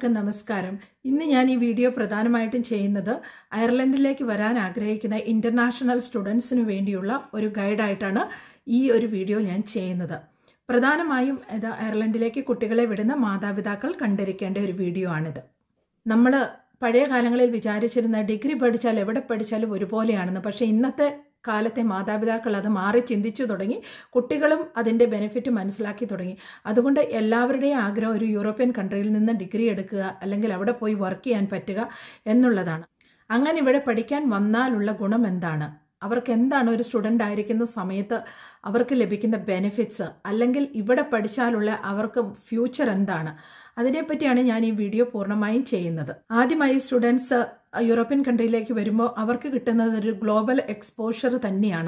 എല്ലാവർക്കും നമസ്കാരം ഇന്ന് ഞാൻ ഈ വീഡിയോ പ്രധാനമായിട്ടും ചെയ്യുന്നത് അയർലൻഡിലേക്ക് വരാൻ ആഗ്രഹിക്കുന്ന ഇന്റർനാഷണൽ സ്റ്റുഡൻസിന് വേണ്ടിയുള്ള ഒരു ഗൈഡായിട്ടാണ് ഈ ഒരു വീഡിയോ ഞാൻ ചെയ്യുന്നത് പ്രധാനമായും ഇത് അയർലൻഡിലേക്ക് കുട്ടികളെ വിടുന്ന മാതാപിതാക്കൾ കണ്ടിരിക്കേണ്ട ഒരു വീഡിയോ ആണിത് നമ്മൾ പഴയ കാലങ്ങളിൽ വിചാരിച്ചിരുന്ന ഡിഗ്രി പഠിച്ചാൽ എവിടെ പഠിച്ചാലും ഒരുപോലെയാണെന്ന് പക്ഷേ ഇന്നത്തെ കാലത്തെ മാതാപിതാക്കൾ അത് മാറി ചിന്തിച്ചു തുടങ്ങി കുട്ടികളും അതിൻ്റെ ബെനിഫിറ്റ് മനസ്സിലാക്കി തുടങ്ങി അതുകൊണ്ട് എല്ലാവരുടെയും ആഗ്രഹം ഒരു യൂറോപ്യൻ കൺട്രിയിൽ നിന്ന് ഡിഗ്രി എടുക്കുക അല്ലെങ്കിൽ അവിടെ പോയി വർക്ക് ചെയ്യാൻ പറ്റുക എന്നുള്ളതാണ് അങ്ങനെ ഇവിടെ പഠിക്കാൻ വന്നാലുള്ള ഗുണം എന്താണ് അവർക്ക് എന്താണ് ഒരു സ്റ്റുഡൻ്റ് ആയിരിക്കുന്ന സമയത്ത് അവർക്ക് ലഭിക്കുന്ന ബെനിഫിറ്റ്സ് അല്ലെങ്കിൽ ഇവിടെ പഠിച്ചാലുള്ള അവർക്ക് ഫ്യൂച്ചർ എന്താണ് അതിനെപ്പറ്റിയാണ് ഞാൻ ഈ വീഡിയോ പൂർണ്ണമായും ചെയ്യുന്നത് ആദ്യമായി സ്റ്റുഡൻസ് യൂറോപ്യൻ കൺട്രിയിലേക്ക് വരുമ്പോൾ അവർക്ക് കിട്ടുന്നത് ഒരു ഗ്ലോബൽ എക്സ്പോഷർ തന്നെയാണ്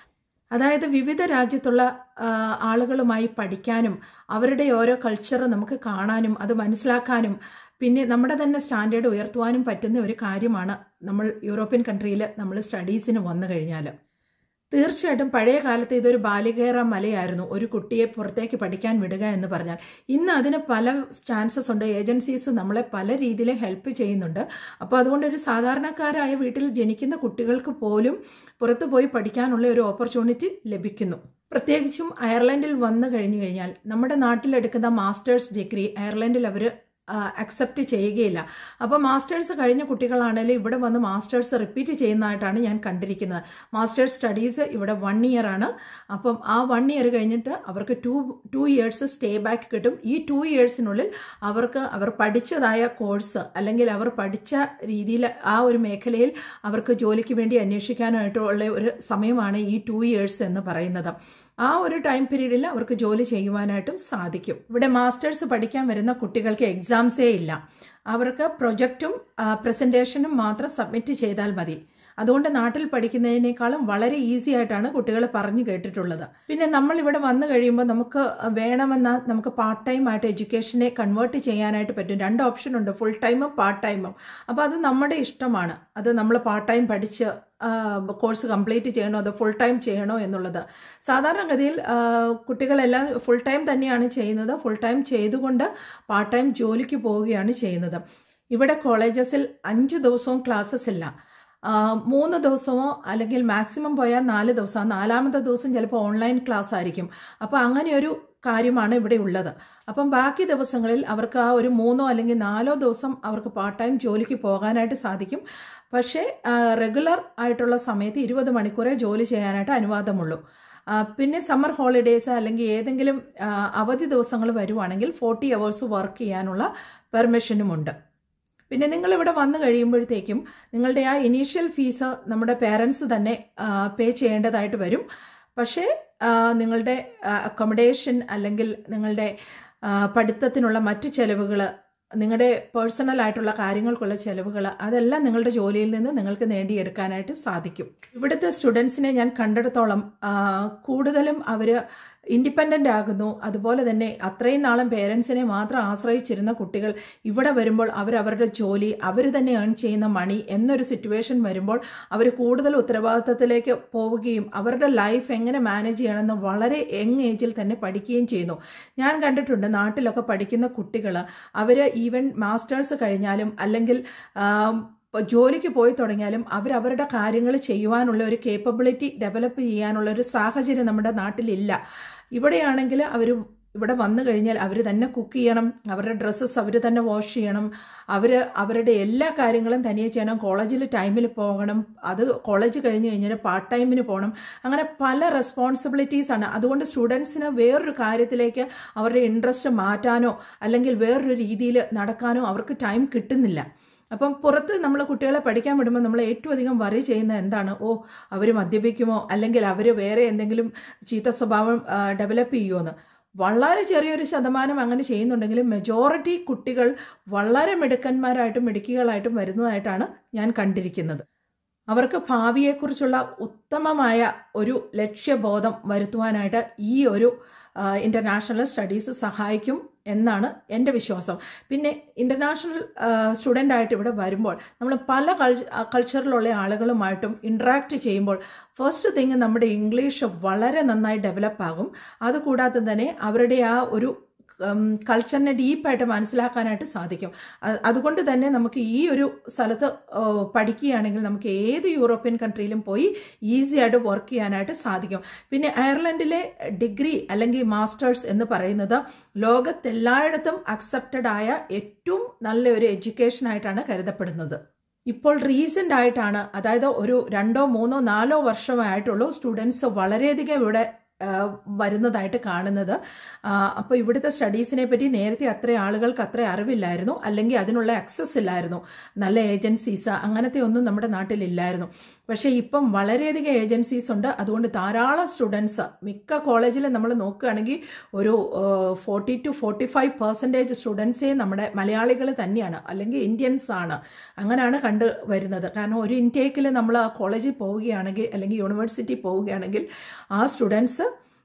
അതായത് വിവിധ രാജ്യത്തുള്ള ആളുകളുമായി പഠിക്കാനും അവരുടെ ഓരോ കൾച്ചർ നമുക്ക് കാണാനും അത് മനസ്സിലാക്കാനും പിന്നെ നമ്മുടെ തന്നെ സ്റ്റാൻഡേർഡ് ഉയർത്തുവാനും പറ്റുന്ന ഒരു കാര്യമാണ് നമ്മൾ യൂറോപ്യൻ കൺട്രിയിൽ നമ്മൾ സ്റ്റഡീസിന് വന്നു കഴിഞ്ഞാൽ തീർച്ചയായിട്ടും പഴയ കാലത്ത് ഇതൊരു ബാലികേറ മലയായിരുന്നു ഒരു കുട്ടിയെ പുറത്തേക്ക് പഠിക്കാൻ വിടുക എന്ന് പറഞ്ഞാൽ ഇന്ന് അതിന് പല ചാൻസസ് ഉണ്ട് ഏജൻസീസ് നമ്മളെ പല രീതിയിലും ഹെൽപ്പ് ചെയ്യുന്നുണ്ട് അപ്പോൾ അതുകൊണ്ട് ഒരു സാധാരണക്കാരായ വീട്ടിൽ ജനിക്കുന്ന കുട്ടികൾക്ക് പോലും പുറത്തു പോയി പഠിക്കാനുള്ള ഒരു ഓപ്പർച്യൂണിറ്റി ലഭിക്കുന്നു പ്രത്യേകിച്ചും അയർലൻഡിൽ വന്നു കഴിഞ്ഞു കഴിഞ്ഞാൽ നമ്മുടെ നാട്ടിലെടുക്കുന്ന മാസ്റ്റേഴ്സ് ഡിഗ്രി അയർലൻഡിൽ അവർ അക്സെപ്റ്റ് ചെയ്യുകയില്ല അപ്പോൾ മാസ്റ്റേഴ്സ് കഴിഞ്ഞ കുട്ടികളാണെങ്കിലും ഇവിടെ വന്ന് മാസ്റ്റേഴ്സ് റിപ്പീറ്റ് ചെയ്യുന്നതായിട്ടാണ് ഞാൻ കണ്ടിരിക്കുന്നത് മാസ്റ്റേഴ്സ് സ്റ്റഡീസ് ഇവിടെ വൺ ഇയർ ആണ് അപ്പം ആ വൺ ഇയർ കഴിഞ്ഞിട്ട് അവർക്ക് two two years stay back കിട്ടും ഈ ടു ഇയേഴ്സിനുള്ളിൽ അവർക്ക് അവർ പഠിച്ചതായ കോഴ്സ് അല്ലെങ്കിൽ അവർ പഠിച്ച രീതിയിൽ ആ ഒരു മേഖലയിൽ അവർക്ക് ജോലിക്ക് വേണ്ടി അന്വേഷിക്കാനായിട്ടുള്ള ഒരു സമയമാണ് ഈ ടു ഇയേഴ്സ് എന്ന് പറയുന്നത് ആ ഒരു ടൈം പീരീഡിൽ അവർക്ക് ജോലി ചെയ്യുവാനായിട്ടും സാധിക്കും ഇവിടെ മാസ്റ്റേഴ്സ് പഠിക്കാൻ വരുന്ന കുട്ടികൾക്ക് എക്സാംസേ ഇല്ല അവർക്ക് പ്രൊജക്റ്റും പ്രസന്റേഷനും മാത്രം സബ്മിറ്റ് ചെയ്താൽ മതി അതുകൊണ്ട് നാട്ടിൽ പഠിക്കുന്നതിനേക്കാളും വളരെ ഈസി ആയിട്ടാണ് കുട്ടികൾ പറഞ്ഞു കേട്ടിട്ടുള്ളത് പിന്നെ നമ്മൾ ഇവിടെ വന്നു കഴിയുമ്പോൾ നമുക്ക് വേണമെന്ന നമുക്ക് പാർട്ട് ടൈം ആയിട്ട് എഡ്യൂക്കേഷനെ കൺവേർട്ട് ചെയ്യാനായിട്ട് പറ്റും രണ്ട് ഓപ്ഷൻ ഉണ്ട് ഫുൾ ടൈമും പാർട്ട് ടൈമും അപ്പോൾ അത് നമ്മുടെ ഇഷ്ടമാണ് അത് നമ്മൾ പാർട്ട് ടൈം പഠിച്ച് കോഴ്സ് കംപ്ലീറ്റ് ചെയ്യണോ അതോ ഫുൾ ടൈം ചെയ്യണോ എന്നുള്ളത് സാധാരണഗതിയിൽ കുട്ടികളെല്ലാം ഫുൾ ടൈം തന്നെയാണ് ചെയ്യുന്നത് ഫുൾ ടൈം ചെയ്തുകൊണ്ട് പാർട്ട് ടൈം ജോലിക്ക് പോവുകയാണ് ചെയ്യുന്നത് ഇവിടെ കോളേജസിൽ അഞ്ച് ദിവസവും ക്ലാസ്സസ് ഇല്ല മൂന്ന് ദിവസമോ അല്ലെങ്കിൽ മാക്സിമം പോയാൽ നാല് ദിവസം നാലാമത്തെ ദിവസം ചിലപ്പോൾ ഓൺലൈൻ ക്ലാസ് ആയിരിക്കും അപ്പോൾ അങ്ങനെ ഒരു കാര്യമാണ് ഇവിടെ ഉള്ളത് അപ്പം ബാക്കി ദിവസങ്ങളിൽ അവർക്ക് ആ ഒരു മൂന്നോ അല്ലെങ്കിൽ നാലോ ദിവസം അവർക്ക് പാർട്ട് ടൈം ജോലിക്ക് പോകാനായിട്ട് സാധിക്കും പക്ഷേ റെഗുലർ ആയിട്ടുള്ള സമയത്ത് ഇരുപത് മണിക്കൂറേ ജോലി ചെയ്യാനായിട്ട് അനുവാദമുള്ളൂ പിന്നെ സമ്മർ ഹോളിഡേയ്സ് അല്ലെങ്കിൽ ഏതെങ്കിലും അവധി ദിവസങ്ങൾ വരുവാണെങ്കിൽ ഫോർട്ടി അവേഴ്സ് വർക്ക് ചെയ്യാനുള്ള പെർമിഷനുമുണ്ട് പിന്നെ നിങ്ങൾ ഇവിടെ വന്നു കഴിയുമ്പോഴത്തേക്കും നിങ്ങളുടെ ആ ഇനീഷ്യൽ ഫീസ് നമ്മുടെ പേരൻസ് തന്നെ പേ ചെയ്യേണ്ടതായിട്ട് വരും പക്ഷേ നിങ്ങളുടെ അക്കോമഡേഷൻ അല്ലെങ്കിൽ നിങ്ങളുടെ പഠിത്തത്തിനുള്ള മറ്റ് ചെലവുകൾ നിങ്ങളുടെ പേഴ്സണൽ ആയിട്ടുള്ള കാര്യങ്ങൾക്കുള്ള ചെലവുകൾ അതെല്ലാം നിങ്ങളുടെ ജോലിയിൽ നിന്ന് നിങ്ങൾക്ക് നേടിയെടുക്കാനായിട്ട് സാധിക്കും ഇവിടുത്തെ സ്റ്റുഡൻസിനെ ഞാൻ കണ്ടെടുത്തോളം കൂടുതലും അവർ ഇൻഡിപെൻഡൻ്റ് ആകുന്നു അതുപോലെ തന്നെ അത്രയും നാളും പേരൻസിനെ മാത്രം ആശ്രയിച്ചിരുന്ന കുട്ടികൾ ഇവിടെ വരുമ്പോൾ അവരവരുടെ ജോലി അവർ തന്നെ ഏൺ ചെയ്യുന്ന മണി എന്നൊരു സിറ്റുവേഷൻ വരുമ്പോൾ അവർ കൂടുതൽ ഉത്തരവാദിത്തത്തിലേക്ക് പോവുകയും അവരുടെ ലൈഫ് എങ്ങനെ മാനേജ് ചെയ്യണമെന്ന് വളരെ യങ് ഏജിൽ തന്നെ പഠിക്കുകയും ചെയ്യുന്നു ഞാൻ കണ്ടിട്ടുണ്ട് നാട്ടിലൊക്കെ പഠിക്കുന്ന കുട്ടികൾ അവർ ഈവൻ മാസ്റ്റേഴ്സ് കഴിഞ്ഞാലും അല്ലെങ്കിൽ ജോലിക്ക് പോയി തുടങ്ങിയാലും അവർ അവരുടെ കാര്യങ്ങൾ ചെയ്യുവാനുള്ള ഒരു കേപ്പബിലിറ്റി ഡെവലപ്പ് ചെയ്യാനുള്ള ഒരു സാഹചര്യം നമ്മുടെ നാട്ടിലില്ല ഇവിടെയാണെങ്കിൽ അവർ ഇവിടെ വന്നു കഴിഞ്ഞാൽ അവർ തന്നെ കുക്ക് ചെയ്യണം അവരുടെ ഡ്രസ്സസ് അവർ തന്നെ വാഷ് ചെയ്യണം അവർ അവരുടെ എല്ലാ കാര്യങ്ങളും തനിയെ ചെയ്യണം കോളേജിൽ ടൈമിൽ പോകണം അത് കോളേജ് കഴിഞ്ഞ് കഴിഞ്ഞാൽ പാർട്ട് ടൈമിന് പോകണം അങ്ങനെ പല റെസ്പോൺസിബിലിറ്റീസ് ആണ് അതുകൊണ്ട് സ്റ്റുഡൻസിന് വേറൊരു കാര്യത്തിലേക്ക് അവരുടെ ഇൻട്രസ്റ്റ് മാറ്റാനോ അല്ലെങ്കിൽ വേറൊരു രീതിയിൽ നടക്കാനോ അവർക്ക് ടൈം കിട്ടുന്നില്ല അപ്പം പുറത്ത് നമ്മൾ കുട്ടികളെ പഠിക്കാൻ വിടുമ്പോൾ നമ്മൾ ഏറ്റവും അധികം വറി ചെയ്യുന്ന എന്താണ് ഓ അവർ മദ്യപിക്കുമോ അല്ലെങ്കിൽ അവർ വേറെ എന്തെങ്കിലും ചീത്ത സ്വഭാവം ഡെവലപ്പ് ചെയ്യുമോ എന്ന് വളരെ ചെറിയൊരു ശതമാനം അങ്ങനെ ചെയ്യുന്നുണ്ടെങ്കിലും മെജോറിറ്റി കുട്ടികൾ വളരെ മിടുക്കന്മാരായിട്ടും മിടുക്കികളായിട്ടും വരുന്നതായിട്ടാണ് ഞാൻ കണ്ടിരിക്കുന്നത് അവർക്ക് ഭാവിയെക്കുറിച്ചുള്ള ഉത്തമമായ ഒരു ലക്ഷ്യബോധം വരുത്തുവാനായിട്ട് ഈ ഒരു ഇന്റർനാഷണൽ സ്റ്റഡീസ് സഹായിക്കും എന്നാണ് എൻ്റെ വിശ്വാസം പിന്നെ ഇൻ്റർനാഷണൽ സ്റ്റുഡൻ്റ് ആയിട്ട് ഇവിടെ വരുമ്പോൾ നമ്മൾ പല കൾച്ചറിലുള്ള ആളുകളുമായിട്ടും ഇൻട്രാക്ട് ചെയ്യുമ്പോൾ ഫസ്റ്റ് തിങ് നമ്മുടെ ഇംഗ്ലീഷ് വളരെ നന്നായി ഡെവലപ്പ് ആകും അതുകൂടാതെ തന്നെ അവരുടെ ആ ഒരു കൾച്ചറിനെ ഡീപ്പായിട്ട് മനസ്സിലാക്കാനായിട്ട് സാധിക്കും അ- അതുകൊണ്ട് തന്നെ നമുക്ക് ഈ ഒരു സ്ഥലത്ത് ആ, പഠിക്കുകയാണെങ്കിൽ നമുക്ക് ഏത് യൂറോപ്യൻ കൺട്രിയിലും പോയി ഈസി ആയിട്ട് വർക്ക് ചെയ്യാനായിട്ട് സാധിക്കും പിന്നെ അയർലൻഡിലെ ഡിഗ്രി അല്ലെങ്കിൽ മാസ്റ്റേഴ്സ് എന്ന് പറയുന്നത് ലോകത്തെല്ലായിടത്തും അക്സെപ്റ്റഡ് ആയ ഏറ്റവും നല്ല ഒരു എഡ്യൂക്കേഷൻ ആയിട്ടാണ് കരുതപ്പെടുന്നത് ഇപ്പോൾ റീസെന്റ് ആയിട്ടാണ് അതായത് ഒരു രണ്ടോ മൂന്നോ നാലോ വർഷമായിട്ടുള്ളൂ സ്റ്റുഡൻസ് വളരെയധികം ഇവിടെ ആ, വരുന്നതായിട്ട് കാണുന്നത് അപ്പോൾ ഇവിടുത്തെ സ്റ്റഡീസിനെ പറ്റി നേരത്തെ അത്ര ആളുകൾക്ക് അത്ര അറിവില്ലായിരുന്നു അല്ലെങ്കിൽ അതിനുള്ള ആക്സസ് ഇല്ലായിരുന്നു നല്ല ഏജൻസീസ് അങ്ങനത്തെ ഒന്നും നമ്മുടെ നാട്ടിലില്ലായിരുന്നു പക്ഷേ ഇപ്പം വളരെയധികം ഏജൻസീസ് ഉണ്ട് അതുകൊണ്ട് ധാരാളം സ്റ്റുഡൻസ് മിക്ക കോളേജിലും നമ്മൾ നോക്കുകയാണെങ്കിൽ ഒരു forty to forty five percentage സ്റ്റുഡൻസേ നമ്മുടെ മലയാളികൾ തന്നെയാണ് അല്ലെങ്കിൽ ഇന്ത്യൻസ് ആണ് അങ്ങനെയാണ് കണ്ടു വരുന്നത് കാരണം ഒരു ഇൻടേക്കിൽ നമ്മൾ ആ കോളേജിൽ പോവുകയാണെങ്കിൽ അല്ലെങ്കിൽ യൂണിവേഴ്സിറ്റി പോവുകയാണെങ്കിൽ ആ സ്റ്റുഡൻസ്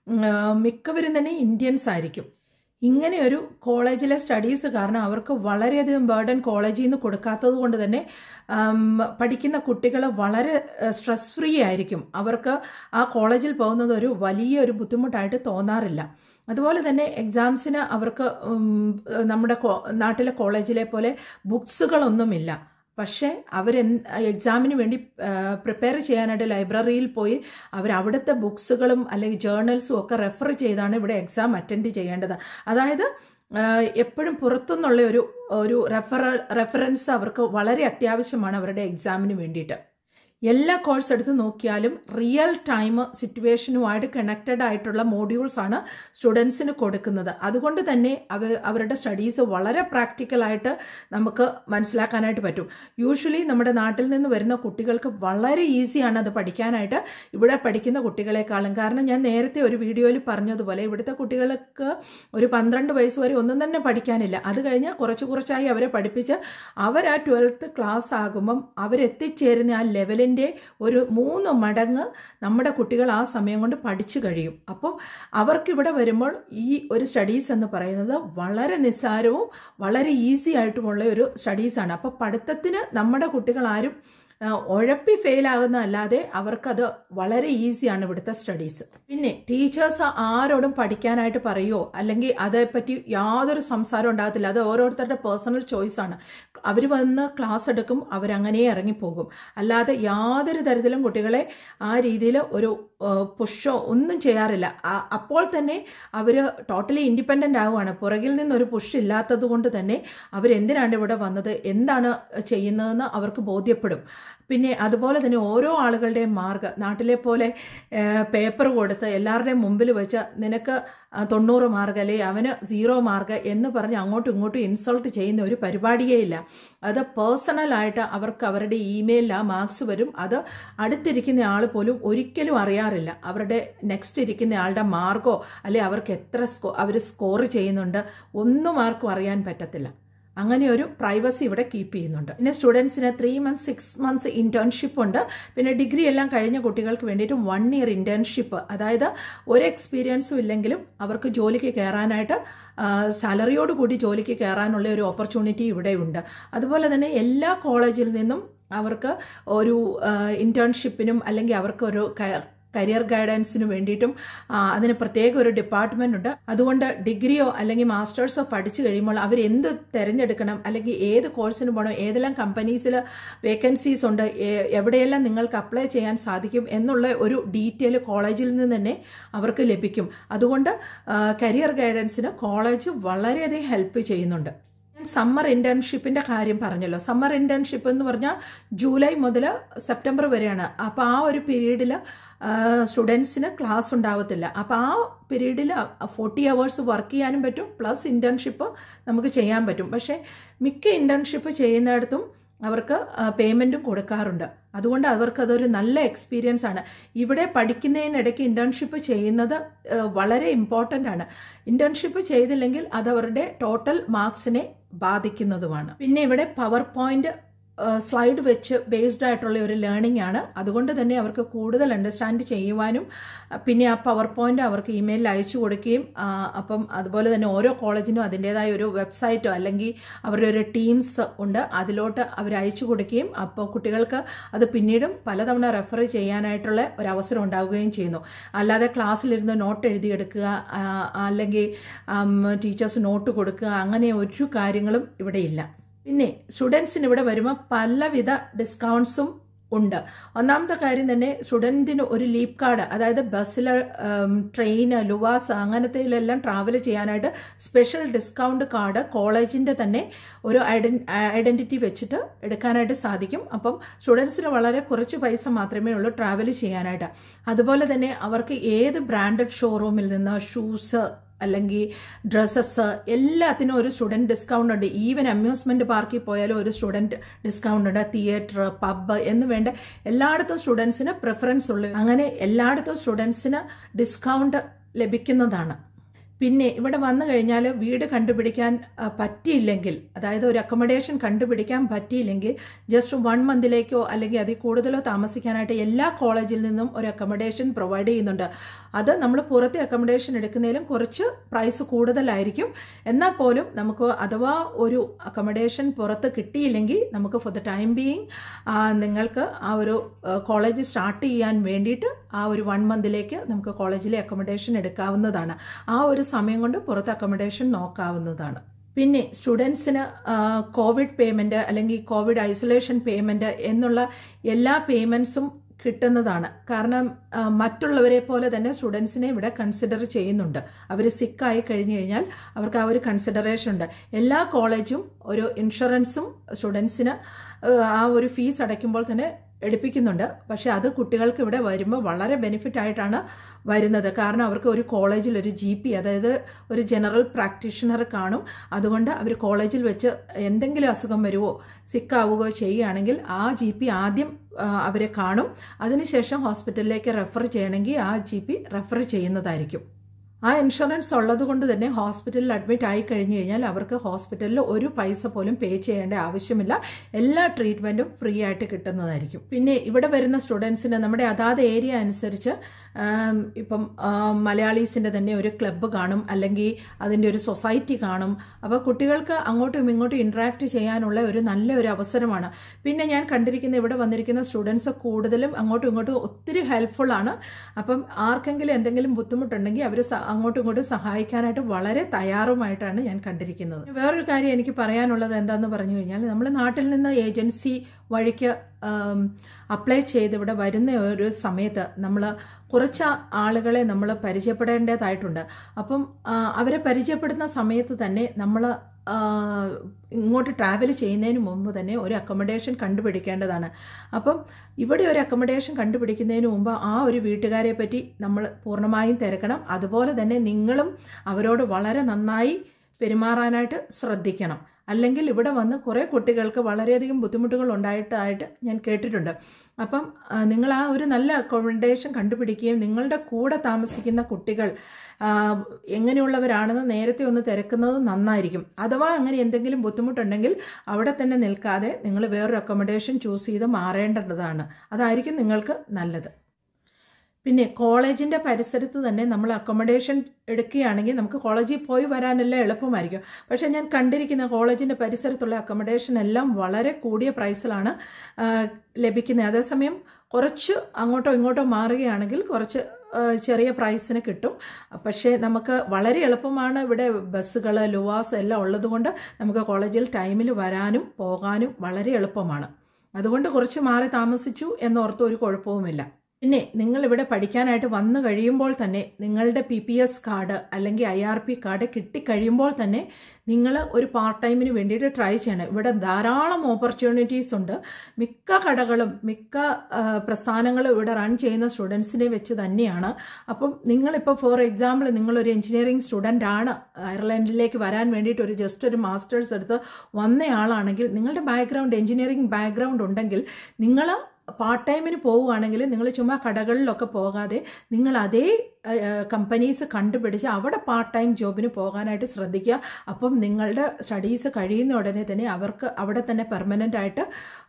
മിക്കവരും തന്നെ ഇന്ത്യൻസ് ആയിരിക്കും ഇങ്ങനെ ഒരു കോളേജിലെ സ്റ്റഡീസ് കാരണം അവർക്ക് വളരെയധികം ബേർഡൻ കോളേജിൽ നിന്ന് കൊടുക്കാത്തത് കൊണ്ട് തന്നെ ആം, പഠിക്കുന്ന കുട്ടികൾ വളരെ സ്ട്രെസ് ഫ്രീ ആയിരിക്കും അവർക്ക് ആ കോളേജിൽ പോകുന്നത് ഒരു വലിയ ഒരു ബുദ്ധിമുട്ടായിട്ട് തോന്നാറില്ല അതുപോലെ തന്നെ എക്സാംസിന് അവർക്ക് ഉം, നമ്മുടെ കോ- നാട്ടിലെ കോളേജിലെ പോലെ ബുക്സുകളൊന്നുമില്ല പക്ഷേ അവർ എക്സാമിന് വേണ്ടി പ്രിപ്പയർ ചെയ്യാനായിട്ട് ലൈബ്രറിയിൽ പോയി അവർ അവിടുത്തെ ബുക്സുകളും അല്ലെങ്കിൽ ജേർണൽസും ഒക്കെ റെഫർ ചെയ്താണ് ഇവിടെ എക്സാം അറ്റൻഡ് ചെയ്യേണ്ടത് അതായത് എപ്പോഴും പുറത്തുനിന്നുള്ള ഒരു ഒരു റെഫറ റെഫറൻസ് അവർക്ക് വളരെ അത്യാവശ്യമാണ് അവരുടെ എക്സാമിന് വേണ്ടിയിട്ട് എല്ലാ കോഴ്സ് എടുത്ത് നോക്കിയാലും റിയൽ ടൈം സിറ്റുവേഷനുമായിട്ട് കണക്റ്റഡ് ആയിട്ടുള്ള മോഡ്യൂൾസ് ആണ് സ്റ്റുഡൻസിന് കൊടുക്കുന്നത് അതുകൊണ്ട് തന്നെ അവർ അവരുടെ സ്റ്റഡീസ് വളരെ പ്രാക്ടിക്കലായിട്ട് നമുക്ക് മനസ്സിലാക്കാനായിട്ട് പറ്റും യൂഷ്വലി നമ്മുടെ നാട്ടിൽ നിന്ന് വരുന്ന കുട്ടികൾക്ക് വളരെ ഈസിയാണ് അത് പഠിക്കാനായിട്ട് ഇവിടെ പഠിക്കുന്ന കുട്ടികളെക്കാളും കാരണം ഞാൻ നേരത്തെ ഒരു വീഡിയോയിൽ പറഞ്ഞതുപോലെ ഇവിടുത്തെ കുട്ടികൾക്ക് ഒരു പന്ത്രണ്ട് വയസ്സ് വരെ ഒന്നും തന്നെ പഠിക്കാനില്ല അത് കഴിഞ്ഞ് കുറച്ച് കുറച്ചായി അവരെ പഠിപ്പിച്ച് അവർ ആ ട്വൽത്ത് ക്ലാസ് ആകുമ്പം അവരെത്തിച്ചേരുന്ന ആ ലെവലിൻ്റെ ഒരു മൂന്ന് മടങ്ങ് നമ്മുടെ കുട്ടികൾ ആ സമയം കൊണ്ട് പഠിച്ചു കഴിയും അപ്പോൾ അവർക്കിവിടെ വരുമ്പോൾ ഈ ഒരു സ്റ്റഡീസ് എന്ന് പറയുന്നത് വളരെ നിസ്സാരവും വളരെ ഈസി ആയിട്ടുമുള്ള ഒരു സ്റ്റഡീസാണ് അപ്പോൾ പഠിത്തത്തിന് നമ്മുടെ കുട്ടികൾ ആരും ആ, ഉഴപ്പി ഫെയിൽ ആകുന്നതല്ലാതെ അവർക്കത് വളരെ ഈസിയാണ് ഇവിടുത്തെ സ്റ്റഡീസ് പിന്നെ ടീച്ചേഴ്സ് ആരോടും പഠിക്കാനായിട്ട് പറയുമോ അല്ലെങ്കിൽ അതേപ്പറ്റി യാതൊരു സംസാരം ഉണ്ടാകത്തില്ല അത് ഓരോരുത്തരുടെ പേഴ്സണൽ ചോയ്സ് ആണ് അവർ വന്ന് ക്ലാസ് എടുക്കും അവരങ്ങനെ ഇറങ്ങിപ്പോകും അല്ലാതെ യാതൊരു തരത്തിലും കുട്ടികളെ ആ രീതിയിൽ ഒരു പുഷോ ഒന്നും ചെയ്യാറില്ല ആ- അപ്പോൾ തന്നെ അവർ ടോട്ടലി ഇൻഡിപെൻഡൻ്റ് ആവുകയാണ് പുറകിൽ നിന്നൊരു പുഷ് ഇല്ലാത്തത് കൊണ്ട് തന്നെ അവരെന്തിനാണ് ഇവിടെ വന്നത് എന്താണ് ചെയ്യുന്നതെന്ന് അവർക്ക് ബോധ്യപ്പെടും പിന്നെ അതുപോലെ തന്നെ ഓരോ ആളുകളുടെയും മാർക്ക് നാട്ടിലെ പോലെ പേപ്പർ കൊടുത്ത് എല്ലാവരുടെയും മുമ്പിൽ വെച്ച് നിനക്ക് ആ, തൊണ്ണൂറ് മാർക്ക് അല്ലെ അവന് സീറോ മാർക്ക് എന്ന് പറഞ്ഞ് അങ്ങോട്ടും ഇങ്ങോട്ടും ഇൻസൾട്ട് ചെയ്യുന്ന ഒരു പരിപാടിയേ ഇല്ല അത് പേഴ്സണലായിട്ട് അവർക്ക് അവരുടെ ഇമെയിലിൽ ആ മാർക്സ് വരും അത് അടുത്തിരിക്കുന്ന ആൾ പോലും ഒരിക്കലും അറിയാറില്ല അവരുടെ നെക്സ്റ്റ് ഇരിക്കുന്ന ആളുടെ മാർക്കോ അല്ലെ അവർക്ക് എത്ര സ്കോ അവർ സ്കോർ ചെയ്യുന്നുണ്ട് ഒന്നും ആർക്കും അറിയാൻ പറ്റത്തില്ല അങ്ങനെ ഒരു പ്രൈവസി ഇവിടെ കീപ്പ് ചെയ്യുന്നുണ്ട് പിന്നെ സ്റ്റുഡൻസിന് three months six months internship ഉണ്ട് പിന്നെ ഡിഗ്രി എല്ലാം കഴിഞ്ഞ കുട്ടികൾക്ക് വേണ്ടിയിട്ട് വൺ ഇയർ ഇന്റേൺഷിപ്പ് അതായത് ഒരു എക്സ്പീരിയൻസും ഇല്ലെങ്കിലും അവർക്ക് ജോലിക്ക് കയറാനായിട്ട് സാലറിയോട് കൂടി ജോലിക്ക് കയറാനുള്ള ഒരു ഓപ്പർച്യൂണിറ്റി ഇവിടെ ഉണ്ട് അതുപോലെ തന്നെ എല്ലാ കോളേജിൽ നിന്നും അവർക്ക് ഒരു ഇന്റേൺഷിപ്പിനും അല്ലെങ്കിൽ അവർക്ക് ഒരു കരിയർ ഗൈഡൻസിന് വേണ്ടിയിട്ടും ആ, അതിന് പ്രത്യേക ഒരു ഡിപ്പാർട്ട്മെന്റ് ഉണ്ട് അതുകൊണ്ട് ഡിഗ്രിയോ അല്ലെങ്കിൽ മാസ്റ്റേഴ്സോ പഠിച്ചു കഴിയുമ്പോൾ അവർ എന്ത് തിരഞ്ഞെടുക്കണം അല്ലെങ്കിൽ ഏത് കോഴ്സിന് പോകണം ഏതെല്ലാം കമ്പനീസിൽ വേക്കൻസീസ് ഉണ്ട് എ- എവിടെയെല്ലാം നിങ്ങൾക്ക് അപ്ലൈ ചെയ്യാൻ സാധിക്കും എന്നുള്ള ഒരു ഡീറ്റെയിൽ കോളേജിൽ നിന്ന് തന്നെ അവർക്ക് ലഭിക്കും അതുകൊണ്ട് കരിയർ ഗൈഡൻസിന് കോളേജ് വളരെയധികം ഹെൽപ്പ് ചെയ്യുന്നുണ്ട് ഞാൻ സമ്മർ ഇന്റേൺഷിപ്പിന്റെ കാര്യം പറഞ്ഞല്ലോ സമ്മർ ഇന്റേൺഷിപ്പ് എന്ന് പറഞ്ഞാൽ ജൂലൈ മുതൽ സെപ്റ്റംബർ വരെയാണ് അപ്പോൾ ആ ഒരു പീരീഡിൽ സ്റ്റുഡൻസിന് ക്ലാസ് ഉണ്ടാവത്തില്ല അപ്പോൾ ആ പീരീഡിൽ ഫോർട്ടി അവേഴ്സ് വർക്ക് ചെയ്യാനും പറ്റും പ്ലസ് ഇന്റേൺഷിപ്പ് നമുക്ക് ചെയ്യാൻ പറ്റും പക്ഷേ മിക്ക ഇന്റേൺഷിപ്പ് ചെയ്യുന്നിടത്തും അവർക്ക് പേയ്മെൻറ്റും കൊടുക്കാറുണ്ട് അതുകൊണ്ട് അവർക്ക് അതൊരു നല്ല എക്സ്പീരിയൻസ് ആണ് ഇവിടെ പഠിക്കുന്നതിനിടയ്ക്ക് ഇന്റേൺഷിപ്പ് ചെയ്യുന്നത് ആ, വളരെ ഇമ്പോർട്ടൻ്റ് ആണ് ഇന്റേൺഷിപ്പ് ചെയ്തില്ലെങ്കിൽ അത് അവരുടെ ടോട്ടൽ മാർക്സിനെ ബാധിക്കുന്നതുമാണ് പിന്നെ ഇവിടെ പവർ പോയിന്റ് സ്ലൈഡ് വെച്ച് ബേസ്ഡ് ആയിട്ടുള്ള ഒരു ലേണിംഗ് ആണ് അതുകൊണ്ട് തന്നെ അവർക്ക് കൂടുതൽ അണ്ടർസ്റ്റാൻഡ് ചെയ്യുവാനും പിന്നെ ആ പവർ പോയിന്റ് അവർക്ക് ഇമെയിലിൽ അയച്ചു കൊടുക്കുകയും അപ്പം അതുപോലെ തന്നെ ഓരോ കോളേജിനും അതിൻ്റെതായ ഒരു വെബ്സൈറ്റോ അല്ലെങ്കിൽ അവരുടെ ഒരു ടീംസ് ഉണ്ട് അതിലോട്ട് അവർ അയച്ചു കൊടുക്കുകയും അപ്പോൾ കുട്ടികൾക്ക് അത് പിന്നീടും പലതവണ റെഫർ ചെയ്യാനായിട്ടുള്ള ഒരു അവസരം ഉണ്ടാവുകയും ചെയ്യുന്നു അല്ലാതെ ക്ലാസ്സിലിരുന്ന് നോട്ട് എഴുതിയെടുക്കുക അല്ലെങ്കിൽ ടീച്ചേഴ്സ് നോട്ട് കൊടുക്കുക അങ്ങനെ ഒരു കാര്യങ്ങളും ഇവിടെ ഇല്ല പിന്നെ സ്റ്റുഡൻസിന് ഇവിടെ വരുമ്പോൾ പലവിധ ഡിസ്കൗണ്ട്സും ഉണ്ട് ഒന്നാമത്തെ കാര്യം തന്നെ സ്റ്റുഡൻറ്റിന് ഒരു ലീപ് കാർഡ് അതായത് ബസ്സിൽ ട്രെയിൻ ലുവാസ് അങ്ങനത്തെയിലെല്ലാം ട്രാവൽ ചെയ്യാനായിട്ട് സ്പെഷ്യൽ ഡിസ്കൗണ്ട് കാർഡ് കോളേജിൻ്റെ തന്നെ ഒരു ഐഡൻറ്റിറ്റി വെച്ചിട്ട് എടുക്കാനായിട്ട് സാധിക്കും അപ്പം സ്റ്റുഡൻസിന് വളരെ കുറച്ച് പൈസ മാത്രമേ ഉള്ളൂ ട്രാവൽ ചെയ്യാനായിട്ട് അതുപോലെ തന്നെ അവർക്ക് ഏത് ബ്രാൻഡഡ് ഷോറൂമിൽ നിന്ന് ഷൂസ് അല്ലെങ്കിൽ ഡ്രസ്സസ് എല്ലാത്തിനും ഒരു സ്റ്റുഡൻറ് ഡിസ്കൗണ്ട് ഉണ്ട് ഈവൻ അമ്യൂസ്മെന്റ് പാർക്കിൽ പോയാലും ഒരു സ്റ്റുഡൻറ് ഡിസ്കൗണ്ട് ഉണ്ട് തിയേറ്റർ പബ്ബ് എന്ന് വേണ്ട എല്ലായിടത്തും സ്റ്റുഡൻസിന് പ്രിഫറൻസ് ഉള്ളു അങ്ങനെ എല്ലായിടത്തും സ്റ്റുഡൻസിന് ഡിസ്കൗണ്ട് ലഭിക്കുന്നതാണ് പിന്നെ ഇവിടെ വന്നു കഴിഞ്ഞാൽ വീട് കണ്ടുപിടിക്കാൻ പറ്റിയില്ലെങ്കിൽ അതായത് ഒരു അക്കോമഡേഷൻ കണ്ടുപിടിക്കാൻ പറ്റിയില്ലെങ്കിൽ ജസ്റ്റ് വൺ മന്തിലേക്കോ അല്ലെങ്കിൽ അതിൽ കൂടുതലോ താമസിക്കാനായിട്ട് എല്ലാ കോളേജിൽ നിന്നും ഒരു അക്കോമഡേഷൻ പ്രൊവൈഡ് ചെയ്യുന്നുണ്ട് അത് നമ്മൾ പുറത്തെ അക്കോമഡേഷൻ എടുക്കുന്നതിലും കുറച്ച് പ്രൈസ് കൂടുതലായിരിക്കും എന്നാൽ പോലും നമുക്ക് അഥവാ ഒരു അക്കോമഡേഷൻ പുറത്ത് കിട്ടിയില്ലെങ്കിൽ നമുക്ക് ഫോർ ദ ടൈം ബീയിങ് നിങ്ങൾക്ക് ആ ഒരു കോളേജ് സ്റ്റാർട്ട് ചെയ്യാൻ വേണ്ടിയിട്ട് ആ ഒരു വൺ മന്തിലേക്ക് നമുക്ക് കോളേജിലെ അക്കോമഡേഷൻ എടുക്കാവുന്നതാണ് ആ ഒരു സമയം കൊണ്ട് പുറത്ത് അക്കോമഡേഷൻ നോക്കാവുന്നതാണ് പിന്നെ സ്റ്റുഡൻസിന് കോവിഡ് പേയ്മെന്റ് അല്ലെങ്കിൽ കോവിഡ് ഐസൊലേഷൻ പേയ്മെന്റ് എന്നുള്ള എല്ലാ പേയ്മെന്റ്സും കിട്ടുന്നതാണ് കാരണം മറ്റുള്ളവരെ പോലെ തന്നെ സ്റ്റുഡൻസിനെ ഇവിടെ കൺസിഡർ ചെയ്യുന്നുണ്ട് അവർ സിക്കായി കഴിഞ്ഞു കഴിഞ്ഞാൽ അവർക്ക് ആ ഒരു കൺസിഡറേഷൻ ഉണ്ട് എല്ലാ കോളേജും ഒരു ഇൻഷുറൻസും സ്റ്റുഡൻസിന് ആ ഒരു ഫീസ് അടയ്ക്കുമ്പോൾ തന്നെ എടുപ്പിക്കുന്നുണ്ട് പക്ഷെ അത് കുട്ടികൾക്ക് ഇവിടെ വരുമ്പോൾ വളരെ ബെനിഫിറ്റ് ആയിട്ടാണ് വരുന്നത് കാരണം അവർക്ക് ഒരു കോളേജിൽ ഒരു ജി പി അതായത് ഒരു ജനറൽ പ്രാക്ടീഷണർ കാണും അതുകൊണ്ട് അവർ കോളേജിൽ വെച്ച് എന്തെങ്കിലും അസുഖം വരുവോ സിക്കാവുകയോ ചെയ്യുകയാണെങ്കിൽ ആ ജി പി ആദ്യം അവരെ കാണും അതിനുശേഷം ഹോസ്പിറ്റലിലേക്ക് റെഫർ ചെയ്യണമെങ്കിൽ ആ ജി പി റെഫർ ചെയ്യുന്നതായിരിക്കും ആ ഇൻഷുറൻസ് ഉള്ളത് കൊണ്ട് തന്നെ ഹോസ്പിറ്റലിൽ അഡ്മിറ്റ് ആയി കഴിഞ്ഞു കഴിഞ്ഞാൽ അവർക്ക് ഹോസ്പിറ്റലിൽ ഒരു പൈസ പോലും പേ ചെയ്യേണ്ട ആവശ്യമില്ല എല്ലാ ട്രീറ്റ്മെന്റും ഫ്രീ ആയിട്ട് കിട്ടുന്നതായിരിക്കും പിന്നെ ഇവിടെ വരുന്ന സ്റ്റുഡൻസിന് നമ്മുടെ അതാത് ഏരിയ അനുസരിച്ച് ഇപ്പം മലയാളീസിൻ്റെ തന്നെ ഒരു ക്ലബ്ബ് കാണും അല്ലെങ്കിൽ അതിൻ്റെ ഒരു സൊസൈറ്റി കാണും അപ്പോൾ കുട്ടികൾക്ക് അങ്ങോട്ടും ഇങ്ങോട്ടും ഇൻട്രാക്ട് ചെയ്യാനുള്ള ഒരു നല്ല ഒരു അവസരമാണ് പിന്നെ ഞാൻ കണ്ടിരിക്കുന്ന ഇവിടെ വന്നിരിക്കുന്ന സ്റ്റുഡൻസ് കൂടുതലും അങ്ങോട്ടും ഇങ്ങോട്ടും ഒത്തിരി ഹെൽപ്ഫുൾ ആണ് അപ്പം ആർക്കെങ്കിലും എന്തെങ്കിലും ബുദ്ധിമുട്ടുണ്ടെങ്കിൽ അവർ അങ്ങോട്ടും ഇങ്ങോട്ടും സഹായിക്കാനായിട്ട് വളരെ തയ്യാറുമായിട്ടാണ് ഞാൻ കണ്ടിരിക്കുന്നത് വേറൊരു കാര്യം എനിക്ക് പറയാനുള്ളത് എന്താന്ന് പറഞ്ഞു കഴിഞ്ഞാൽ നമ്മൾ നാട്ടിൽ നിന്ന് ഏജൻസി വഴിക്ക് അപ്ലൈ ചെയ്ത് ഇവിടെ വരുന്ന ഒരു സമയത്ത് നമ്മൾ കുറച്ച് ആളുകളെ നമ്മൾ പരിചയപ്പെടേണ്ടതായിട്ടുണ്ട് അപ്പം അവരെ പരിചയപ്പെടുന്ന സമയത്ത് തന്നെ നമ്മൾ ഇങ്ങോട്ട് ട്രാവൽ ചെയ്യുന്നതിന് മുമ്പ് തന്നെ ഒരു അക്കോമഡേഷൻ കണ്ടുപിടിക്കേണ്ടതാണ് അപ്പം ഇവിടെ ഒരു അക്കോമഡേഷൻ കണ്ടുപിടിക്കുന്നതിന് മുമ്പ് ആ ഒരു വീട്ടുകാരെ പറ്റി നമ്മൾ പൂർണ്ണമായും തിരക്കണം അതുപോലെ തന്നെ നിങ്ങളും അവരോട് വളരെ നന്നായി പെരുമാറാനായിട്ട് ശ്രദ്ധിക്കണം അല്ലെങ്കിൽ ഇവിടെ വന്ന് കുറേ കുട്ടികൾക്ക് വളരെയധികം ബുദ്ധിമുട്ടുകൾ ഉണ്ടായിട്ടായിട്ട് ഞാൻ കേട്ടിട്ടുണ്ട് അപ്പം നിങ്ങൾ ആ ഒരു നല്ല അക്കോമഡേഷൻ കണ്ടുപിടിക്കുകയും നിങ്ങളുടെ കൂടെ താമസിക്കുന്ന കുട്ടികൾ എങ്ങനെയുള്ളവരാണെന്ന് നേരത്തെ ഒന്ന് തിരക്കുന്നത് നന്നായിരിക്കും അഥവാ അങ്ങനെ എന്തെങ്കിലും ബുദ്ധിമുട്ടുണ്ടെങ്കിൽ അവിടെ തന്നെ നിൽക്കാതെ നിങ്ങൾ വേറൊരു അക്കോമഡേഷൻ ചൂസ് ചെയ്ത് മാറേണ്ടതാണ് അതായിരിക്കും നിങ്ങൾക്ക് നല്ലത് പിന്നെ കോളേജിൻ്റെ പരിസരത്ത് തന്നെ നമ്മൾ അക്കോമഡേഷൻ എടുക്കുകയാണെങ്കിൽ നമുക്ക് കോളേജിൽ പോയി വരാനെല്ലാം എളുപ്പമായിരിക്കും പക്ഷേ ഞാൻ കണ്ടിരിക്കുന്ന കോളേജിൻ്റെ പരിസരത്തുള്ള അക്കോമഡേഷൻ എല്ലാം വളരെ കൂടിയ പ്രൈസിലാണ് ലഭിക്കുന്നത് അതേസമയം കുറച്ച് അങ്ങോട്ടോ ഇങ്ങോട്ടോ മാറുകയാണെങ്കിൽ കുറച്ച് ചെറിയ പ്രൈസിന് കിട്ടും പക്ഷേ നമുക്ക് വളരെ എളുപ്പമാണ് ഇവിടെ ബസ്സുകൾ ലുവാസ് എല്ലാം ഉള്ളതുകൊണ്ട് നമുക്ക് കോളേജിൽ ടൈമിൽ വരാനും പോകാനും വളരെ എളുപ്പമാണ് അതുകൊണ്ട് കുറച്ച് മാറി താമസിച്ചു എന്നോർത്ത് ഒരു കുഴപ്പവുമില്ല പിന്നെ നിങ്ങൾ ഇവിടെ പഠിക്കാനായിട്ട് വന്നു കഴിയുമ്പോൾ തന്നെ നിങ്ങളുടെ പി പി എസ് കാർഡ് അല്ലെങ്കിൽ ഐ ആർ പി കാർഡ് കിട്ടിക്കഴിയുമ്പോൾ തന്നെ നിങ്ങൾ ഒരു പാർട്ട് ടൈമിന് വേണ്ടിയിട്ട് ട്രൈ ചെയ്യണം ഇവിടെ ധാരാളം ഓപ്പർച്യൂണിറ്റീസ് ഉണ്ട് മിക്ക കടകളും മിക്ക പ്രസ്ഥാനങ്ങളും ഇവിടെ റൺ ചെയ്യുന്ന സ്റ്റുഡൻസിനെ വെച്ച് തന്നെയാണ് അപ്പം നിങ്ങളിപ്പോൾ ഫോർ എക്സാമ്പിൾ നിങ്ങളൊരു എഞ്ചിനീയറിംഗ് സ്റ്റുഡൻ്റ് ആണ് അയർലൻഡിലേക്ക് വരാൻ വേണ്ടിയിട്ട് ഒരു ജസ്റ്റ് ഒരു മാസ്റ്റേഴ്സ് എടുത്ത് വന്നയാളാണെങ്കിൽ നിങ്ങളുടെ ബാക്ക്ഗ്രൗണ്ട് എഞ്ചിനീയറിംഗ് ബാക്ക്ഗ്രൗണ്ട് ഉണ്ടെങ്കിൽ നിങ്ങൾ പാർട്ട് ടൈമിന് പോവുകയാണെങ്കിൽ നിങ്ങൾ ചുമ്മാ കടകളിലൊക്കെ പോകാതെ നിങ്ങൾ അതേ കമ്പനീസ് കണ്ടുപിടിച്ച് അവിടെ പാർട്ട് ടൈം ജോബിന് പോകാനായിട്ട് ശ്രദ്ധിക്കുക അപ്പം നിങ്ങളുടെ സ്റ്റഡീസ് കഴിയുന്ന ഉടനെ തന്നെ അവർക്ക് അവിടെ തന്നെ പെർമനൻ്റ് ആയിട്ട്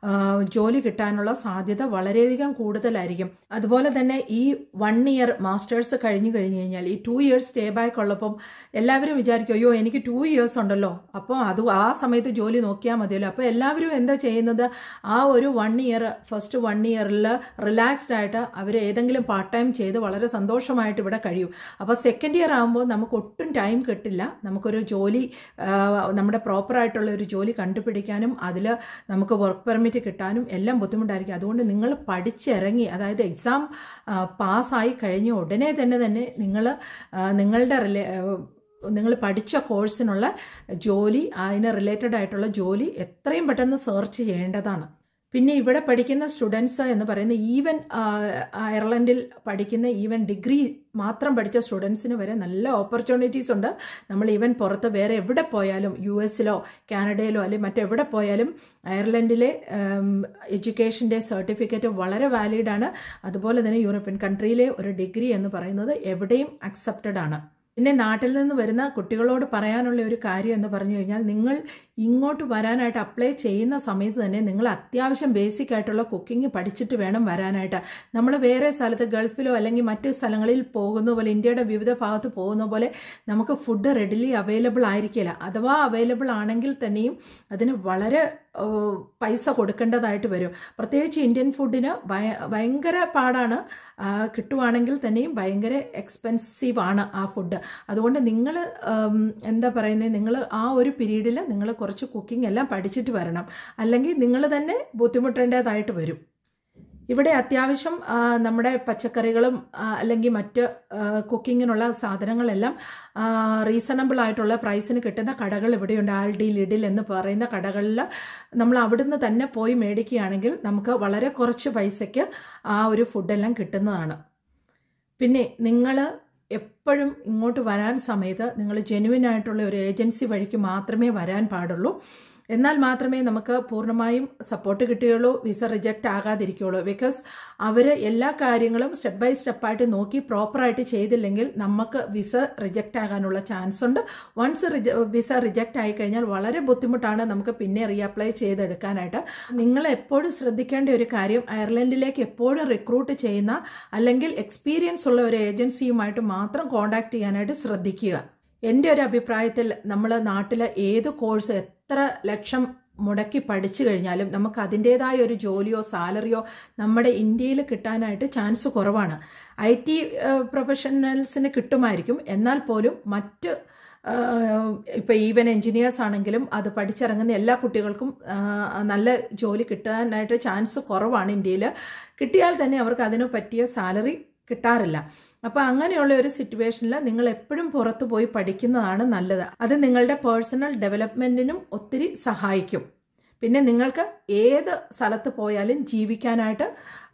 ജോലി കിട്ടാനുള്ള സാധ്യത വളരെയധികം കൂടുതലായിരിക്കും അതുപോലെ തന്നെ ഈ വൺ ഇയർ മാസ്റ്റേഴ്സ് കഴിഞ്ഞു കഴിഞ്ഞു കഴിഞ്ഞാൽ ഈ ടു ഇയേഴ്സ് സ്റ്റേ ബാക്ക് ഉള്ളപ്പം എല്ലാവരും വിചാരിക്കും അയ്യോ എനിക്ക് ടു ഇയേഴ്സ് ഉണ്ടല്ലോ അപ്പോൾ അത് ആ സമയത്ത് ജോലി നോക്കിയാൽ മതിയല്ലോ അപ്പോൾ എല്ലാവരും എന്താ ചെയ്യുന്നത് ആ ഒരു വൺ ഇയർ ഫസ്റ്റ് വൺ ഇയറിൽ റിലാക്സ്ഡ് ആയിട്ട് അവർ ഏതെങ്കിലും പാർട്ട് ടൈം ചെയ്ത് വളരെ സന്തോഷമായിട്ട് ഇവിടെ കഴിയും അപ്പോൾ സെക്കൻഡ് ഇയർ ആകുമ്പോൾ നമുക്ക് ഒട്ടും ടൈം കിട്ടില്ല നമുക്കൊരു ജോലി നമ്മുടെ പ്രോപ്പറായിട്ടുള്ള ഒരു ജോലി കണ്ടുപിടിക്കാനും അതിൽ നമുക്ക് വർക്ക് പെർമിറ്റ് കിട്ടാനും എല്ലാം ബുദ്ധിമുട്ടായിരിക്കും അതുകൊണ്ട് നിങ്ങൾ പഠിച്ചിറങ്ങി അതായത് എക്സാം പാസ്സായി കഴിഞ്ഞ ഉടനെ തന്നെ തന്നെ നിങ്ങൾ നിങ്ങളുടെ റിലേ നിങ്ങൾ പഠിച്ച കോഴ്സിനുള്ള ജോലി അതിന് റിലേറ്റഡ് ആയിട്ടുള്ള ജോലി എത്രയും പെട്ടെന്ന് സെർച്ച് ചെയ്യേണ്ടതാണ് പിന്നെ ഇവിടെ പഠിക്കുന്ന സ്റ്റുഡൻസ് എന്ന് പറയുന്ന ഈവൻ അയർലൻഡിൽ പഠിക്കുന്ന ഈവൻ ഡിഗ്രി മാത്രം പഠിച്ച സ്റ്റുഡൻസിന് വരെ നല്ല ഓപ്പർച്യൂണിറ്റീസ് ഉണ്ട് നമ്മൾ ഈവൻ പുറത്ത് വേറെ എവിടെ പോയാലും യു എസിലോ കാനഡയിലോ അല്ലെങ്കിൽ മറ്റെവിടെ പോയാലും അയർലൻഡിലെ എഡ്യൂക്കേഷൻ്റെ സർട്ടിഫിക്കറ്റ് വളരെ വാലിഡാണ് അതുപോലെ തന്നെ യൂറോപ്യൻ കൺട്രിയിലെ ഒരു ഡിഗ്രി എന്ന് പറയുന്നത് എവിടെയും അക്സെപ്റ്റഡ് ആണ് പിന്നെ നാട്ടിൽ നിന്ന് വരുന്ന കുട്ടികളോട് പറയാനുള്ള ഒരു കാര്യം എന്ന് പറഞ്ഞു കഴിഞ്ഞാൽ നിങ്ങൾ ഇങ്ങോട്ട് വരാനായിട്ട് അപ്ലൈ ചെയ്യുന്ന സമയത്ത് തന്നെ നിങ്ങൾ അത്യാവശ്യം ബേസിക് ആയിട്ടുള്ള കുക്കിംഗ് പഠിച്ചിട്ട് വേണം വരാനായിട്ട് നമ്മൾ വേറെ സ്ഥലത്ത് ഗൾഫിലോ അല്ലെങ്കിൽ മറ്റ് സ്ഥലങ്ങളിൽ പോകുന്ന പോലെ ഇന്ത്യയുടെ വിവിധ ഭാഗത്ത് പോകുന്ന പോലെ നമുക്ക് ഫുഡ് റെഡിലി അവൈലബിൾ ആയിരിക്കില്ല അഥവാ അവൈലബിൾ ആണെങ്കിൽ തന്നെയും അതിന് വളരെ പൈസ കൊടുക്കേണ്ടതായിട്ട് വരും പ്രത്യേകിച്ച് ഇന്ത്യൻ ഫുഡിന് ഭയങ്കര പാടാണ് കിട്ടുവാണെങ്കിൽ തന്നെയും ഭയങ്കര എക്സ്പെൻസീവ് ആണ് ആ ഫുഡ് അതുകൊണ്ട് നിങ്ങൾ എന്താ പറയുന്നത് നിങ്ങൾ ആ ഒരു പീരീഡിൽ നിങ്ങൾ കുറച്ച് കുക്കിംഗ് എല്ലാം പഠിച്ചിട്ട് വരണം അല്ലെങ്കിൽ നിങ്ങൾ തന്നെ ബുദ്ധിമുട്ടേണ്ടതായിട്ട് വരും ഇവിടെ അത്യാവശ്യം നമ്മുടെ പച്ചക്കറികളും അല്ലെങ്കിൽ മറ്റ് കുക്കിങ്ങിനുള്ള സാധനങ്ങളെല്ലാം റീസണബിൾ ആയിട്ടുള്ള പ്രൈസിന് കിട്ടുന്ന കടകൾ ഇവിടെയുണ്ട് ആൾഡി ലിഡിൽ എന്ന് പറയുന്ന കടകളിൽ നമ്മൾ അവിടുന്ന് തന്നെ പോയി മേടിക്കുകയാണെങ്കിൽ നമുക്ക് വളരെ കുറച്ച് പൈസയ്ക്ക് ആ ഒരു ഫുഡെല്ലാം കിട്ടുന്നതാണ് പിന്നെ നിങ്ങൾ എപ്പോഴും ഇങ്ങോട്ട് വരാൻ സമയത്ത് നിങ്ങൾ ജെനുവിൻ ആയിട്ടുള്ള ഒരു ഏജൻസി വഴിക്ക് മാത്രമേ വരാൻ പാടുള്ളൂ എന്നാൽ മാത്രമേ നമുക്ക് പൂർണ്ണമായും സപ്പോർട്ട് കിട്ടുകയുള്ളൂ വിസ റിജക്റ്റ് ആകാതിരിക്കുകയുള്ളൂ ബിക്കോസ് അവർ എല്ലാ കാര്യങ്ങളും സ്റ്റെപ്പ് ബൈ സ്റ്റെപ്പായിട്ട് നോക്കി പ്രോപ്പറായിട്ട് ചെയ്തില്ലെങ്കിൽ നമുക്ക് വിസ റിജക്റ്റ് ആകാനുള്ള ചാൻസ് ഉണ്ട് വൺസ് വിസ റിജക്റ്റ് ആയി കഴിഞ്ഞാൽ വളരെ ബുദ്ധിമുട്ടാണ് നമുക്ക് പിന്നെ റീഅപ്ലൈ ചെയ്തെടുക്കാനായിട്ട് നിങ്ങൾ എപ്പോഴും ശ്രദ്ധിക്കേണ്ട ഒരു കാര്യം അയർലൻഡിലേക്ക് എപ്പോഴും റിക്രൂട്ട് ചെയ്യുന്ന അല്ലെങ്കിൽ എക്സ്പീരിയൻസ് ഉള്ള ഒരു ഏജൻസിയുമായിട്ട് മാത്രം കോൺടാക്ട് ചെയ്യാനായിട്ട് ശ്രദ്ധിക്കുക എൻ്റെ ഒരു അഭിപ്രായത്തിൽ നമ്മൾ നാട്ടിൽ ഏത് കോഴ്സ് എത്ര ലക്ഷം മുടക്കി പഠിച്ചു കഴിഞ്ഞാലും നമുക്ക് അതിൻ്റെതായ ഒരു ജോലിയോ സാലറിയോ നമ്മുടെ ഇന്ത്യയിൽ കിട്ടാനായിട്ട് ചാൻസ് കുറവാണ് ഐ ടി പ്രൊഫഷണൽസിന് കിട്ടുമായിരിക്കും എന്നാൽ പോലും മറ്റ് ഇപ്പോൾ ഈവൻ എൻജിനീയേഴ്സ് ആണെങ്കിലും അത് പഠിച്ചിറങ്ങുന്ന എല്ലാ കുട്ടികൾക്കും നല്ല ജോലി കിട്ടാനായിട്ട് ചാൻസ് കുറവാണ് ഇന്ത്യയിൽ കിട്ടിയാൽ തന്നെ അവർക്ക് അതിന് പറ്റിയ സാലറി കിട്ടാറില്ല അപ്പോൾ അങ്ങനെയുള്ള ഒരു സിറ്റുവേഷനിൽ നിങ്ങൾ എപ്പോഴും പുറത്തു പോയി പഠിക്കുന്നതാണ് നല്ലത് അത് നിങ്ങളുടെ പേഴ്സണൽ ഡെവലപ്മെന്റിനും ഒത്തിരി സഹായിക്കും പിന്നെ നിങ്ങൾക്ക് ഏത് സ്ഥലത്ത് പോയാലും ജീവിക്കാനായിട്ട്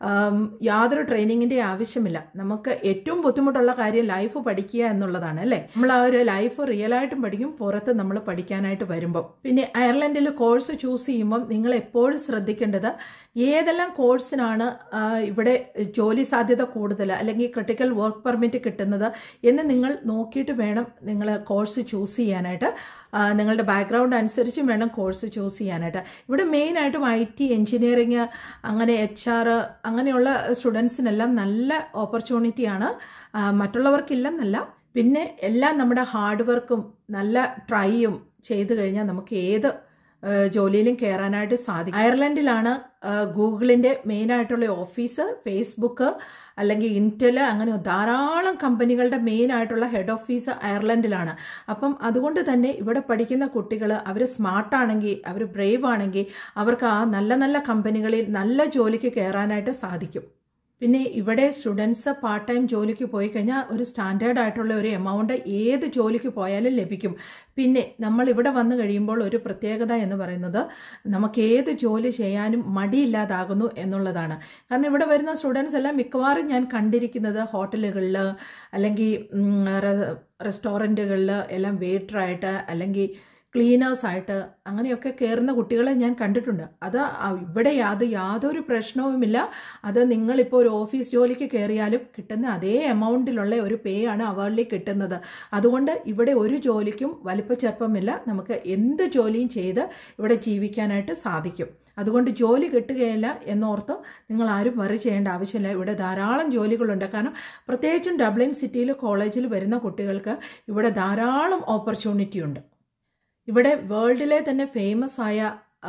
യാതൊരു ട്രെയിനിങ്ങിന്റെ ആവശ്യമില്ല നമുക്ക് ഏറ്റവും ബുദ്ധിമുട്ടുള്ള കാര്യം ലൈഫ് പഠിക്കുക എന്നുള്ളതാണ് അല്ലേ നമ്മൾ ആ ഒരു ലൈഫ് റിയൽ ആയിട്ടും പഠിക്കും പുറത്ത് നമ്മൾ പഠിക്കാനായിട്ട് വരുമ്പോൾ പിന്നെ അയർലൻഡിൽ കോഴ്സ് ചൂസ് ചെയ്യുമ്പം നിങ്ങൾ എപ്പോഴും ശ്രദ്ധിക്കേണ്ടത് ഏതെല്ലാം കോഴ്സിനാണ് ഇവിടെ ജോലി സാധ്യത കൂടുതൽ അല്ലെങ്കിൽ ക്രിട്ടിക്കൽ വർക്ക് പെർമിറ്റ് കിട്ടുന്നത് എന്ന് നിങ്ങൾ നോക്കിയിട്ട് വേണം നിങ്ങൾ കോഴ്സ് ചൂസ് ചെയ്യാനായിട്ട് നിങ്ങളുടെ ബാക്ക്ഗ്രൗണ്ട് അനുസരിച്ചും വേണം കോഴ്സ് ചൂസ് ചെയ്യാനായിട്ട് ഇവിടെ മെയിനായിട്ടും ഐ ടി എഞ്ചിനീയറിങ് അങ്ങനെ എച്ച് ആർ അങ്ങനെയുള്ള സ്റ്റുഡൻസിനെല്ലാം നല്ല ഓപ്പർച്യൂണിറ്റിയാണ് മറ്റുള്ളവർക്കില്ലെന്നല്ല പിന്നെ എല്ലാം നമ്മുടെ ഹാർഡ് വർക്കും നല്ല ട്രൈയും ചെയ്തു കഴിഞ്ഞാൽ നമുക്ക് ഏത് ജോലിയിലും കയറാനായിട്ട് സാധിക്കും അയർലൻഡിലാണ് ഗൂഗിളിന്റെ മെയിൻ ആയിട്ടുള്ള ഓഫീസ് ഫേസ്ബുക്ക് അല്ലെങ്കിൽ ഇന്റൽ അങ്ങനെ ധാരാളം കമ്പനികളുടെ മെയിൻ ആയിട്ടുള്ള ഹെഡ് ഓഫീസ് അയർലൻഡിലാണ് അപ്പം അതുകൊണ്ട് തന്നെ ഇവിടെ പഠിക്കുന്ന കുട്ടികൾ അവർ സ്മാർട്ടാണെങ്കിൽ അവർ ബ്രേവ് ആണെങ്കിൽ അവർക്ക് ആ നല്ല നല്ല കമ്പനികളിൽ നല്ല ജോലിക്ക് കയറാനായിട്ട് സാധിക്കും പിന്നെ ഇവിടെ സ്റ്റുഡൻസ് പാർട്ട് ടൈം ജോലിക്ക് പോയി കഴിഞ്ഞാൽ ഒരു സ്റ്റാൻഡേർഡ് ആയിട്ടുള്ള ഒരു എമൗണ്ട് ഏത് ജോലിക്ക് പോയാലും ലഭിക്കും പിന്നെ നമ്മൾ ഇവിടെ വന്നു കഴിയുമ്പോൾ ഒരു പ്രത്യേകത എന്ന് പറയുന്നത് നമുക്ക് ഏത് ജോലി ചെയ്യാനും മടിയില്ലാതാകുന്നു എന്നുള്ളതാണ് കാരണം ഇവിടെ വരുന്ന സ്റ്റുഡൻസ് എല്ലാം മിക്കവാറും ഞാൻ കണ്ടിരിക്കുന്നത് ഹോട്ടലുകളിൽ അല്ലെങ്കിൽ റെസ്റ്റോറൻറ്റുകളിൽ എല്ലാം വെയിറ്ററായിട്ട് അല്ലെങ്കിൽ ക്ലീനേഴ്സായിട്ട് അങ്ങനെയൊക്കെ കയറുന്ന കുട്ടികളെ ഞാൻ കണ്ടിട്ടുണ്ട് അത് ഇവിടെ അത് യാതൊരു പ്രശ്നവുമില്ല അത് നിങ്ങളിപ്പോൾ ഒരു ഓഫീസ് ജോലിക്ക് കയറിയാലും കിട്ടുന്ന അതേ എമൗണ്ടിലുള്ള ഒരു പേ ആണ് അവേർലി കിട്ടുന്നത് അതുകൊണ്ട് ഇവിടെ ഒരു ജോലിക്കും വലിപ്പച്ചെറുപ്പമില്ല നമുക്ക് എന്ത് ജോലിയും ചെയ്ത് ഇവിടെ ജീവിക്കാനായിട്ട് സാധിക്കും അതുകൊണ്ട് ജോലി കിട്ടുകയില്ല എന്നോർത്ത് നിങ്ങൾ ആരും വറി ചെയ്യേണ്ട ആവശ്യമില്ല ഇവിടെ ധാരാളം ജോലികളുണ്ട് കാരണം പ്രത്യേകിച്ചും ഡബ്ലിൻ സിറ്റിയിൽ കോളേജിൽ വരുന്ന കുട്ടികൾക്ക് ഇവിടെ ധാരാളം ഓപ്പർച്യൂണിറ്റി ഉണ്ട് ഇവിടെ വേൾഡിലെ തന്നെ ഫേമസ് ആയ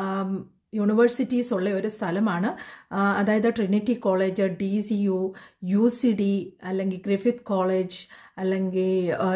യൂണിവേഴ്സിറ്റീസ് ഉള്ള ഒരു സ്ഥലമാണ് അതായത് Trinity college D C U U C D അല്ലെങ്കിൽ ഗ്രിഫിത്ത് കോളേജ് അല്ലെങ്കിൽ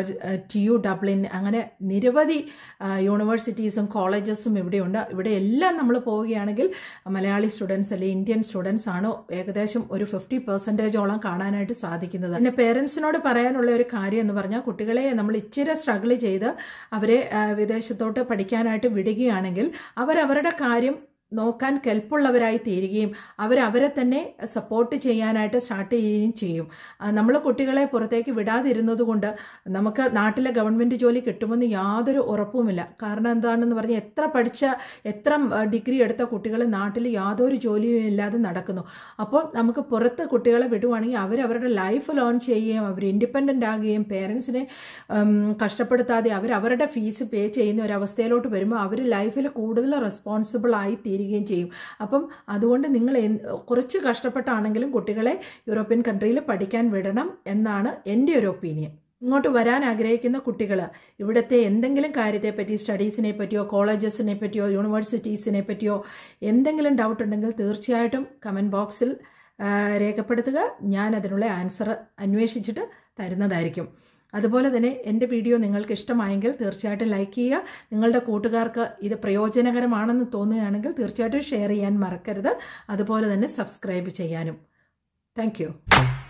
ടി യു ഡബ്ലിൻ അങ്ങനെ നിരവധി യൂണിവേഴ്സിറ്റീസും കോളേജസും ഇവിടെയുണ്ട് ഇവിടെ എല്ലാം നമ്മൾ പോവുകയാണെങ്കിൽ മലയാളി സ്റ്റുഡൻസ് അല്ലെങ്കിൽ ഇന്ത്യൻ സ്റ്റുഡൻസ് ആണ് ഏകദേശം ഒരു ഫിഫ്റ്റി പെർസെൻറ്റേജോളം കാണാനായിട്ട് സാധിക്കുന്നത് പിന്നെ പേരൻസിനോട് പറയാനുള്ള ഒരു കാര്യം എന്ന് പറഞ്ഞാൽ കുട്ടികളെ നമ്മൾ ഇച്ചിരി സ്ട്രഗിൾ ചെയ്ത് അവരെ വിദേശത്തോട്ട് പഠിക്കാനായിട്ട് വിടുകയാണെങ്കിൽ അവരവരുടെ കാര്യം നോക്കാൻ കെൽപ്പുള്ളവരായി തീരുകയും അവരവരെ തന്നെ സപ്പോർട്ട് ചെയ്യാനായിട്ട് സ്റ്റാർട്ട് ചെയ്യുകയും ചെയ്യും നമ്മൾ കുട്ടികളെ പുറത്തേക്ക് വിടാതിരുന്നത് കൊണ്ട് നമുക്ക് നാട്ടിലെ ഗവൺമെൻറ് ജോലി കിട്ടുമെന്ന് യാതൊരു ഉറപ്പുമില്ല കാരണം എന്താണെന്ന് പറഞ്ഞാൽ എത്ര പഠിച്ച എത്ര ഡിഗ്രി എടുത്ത കുട്ടികൾ നാട്ടിൽ യാതൊരു ജോലിയും ഇല്ലാതെ നടക്കുന്നു അപ്പോൾ നമുക്ക് പുറത്ത് കുട്ടികളെ വിടുവാണെങ്കിൽ അവരവരുടെ ലൈഫ് ലേൺ ചെയ്യുകയും അവർ ഇൻഡിപെൻഡൻ്റ് ആകുകയും പേരൻസിനെ കഷ്ടപ്പെടുത്താതെ അവരവരുടെ ഫീസ് പേ ചെയ്യുന്ന ഒരു അവസ്ഥയിലോട്ട് വരുമ്പോൾ അവർ ലൈഫിൽ കൂടുതൽ റെസ്പോൺസിബിൾ ആയി തീരും തീരുകയും ചെയ്യും അപ്പം അതുകൊണ്ട് നിങ്ങൾ കുറച്ച് കഷ്ടപ്പെട്ടാണെങ്കിലും കുട്ടികളെ യൂറോപ്യൻ കൺട്രിയിൽ പഠിക്കാൻ വിടണം എന്നാണ് എൻ്റെ ഒരു ഒപ്പീനിയൻ ഇങ്ങോട്ട് വരാൻ ആഗ്രഹിക്കുന്ന കുട്ടികൾ ഇവിടുത്തെ എന്തെങ്കിലും കാര്യത്തെപ്പറ്റി സ്റ്റഡീസിനെ പറ്റിയോ കോളേജസിനെ പറ്റിയോ യൂണിവേഴ്സിറ്റീസിനെ പറ്റിയോ എന്തെങ്കിലും ഡൗട്ട് ഉണ്ടെങ്കിൽ തീർച്ചയായിട്ടും കമൻറ്റ് ബോക്സിൽ രേഖപ്പെടുത്തുക ഞാൻ അതിനുള്ള ആൻസർ അന്വേഷിച്ചിട്ട് തരുന്നതായിരിക്കും അതുപോലെ തന്നെ എൻ്റെ വീഡിയോ നിങ്ങൾക്ക് ഇഷ്ടമായെങ്കിൽ തീർച്ചയായിട്ടും ലൈക്ക് ചെയ്യുക നിങ്ങളുടെ കൂട്ടുകാർക്ക് ഇത് പ്രയോജനകരമാണെന്ന് തോന്നുകയാണെങ്കിൽ തീർച്ചയായിട്ടും ഷെയർ ചെയ്യാൻ മറക്കരുത് അതുപോലെ തന്നെ സബ്സ്ക്രൈബ് ചെയ്യാനും താങ്ക്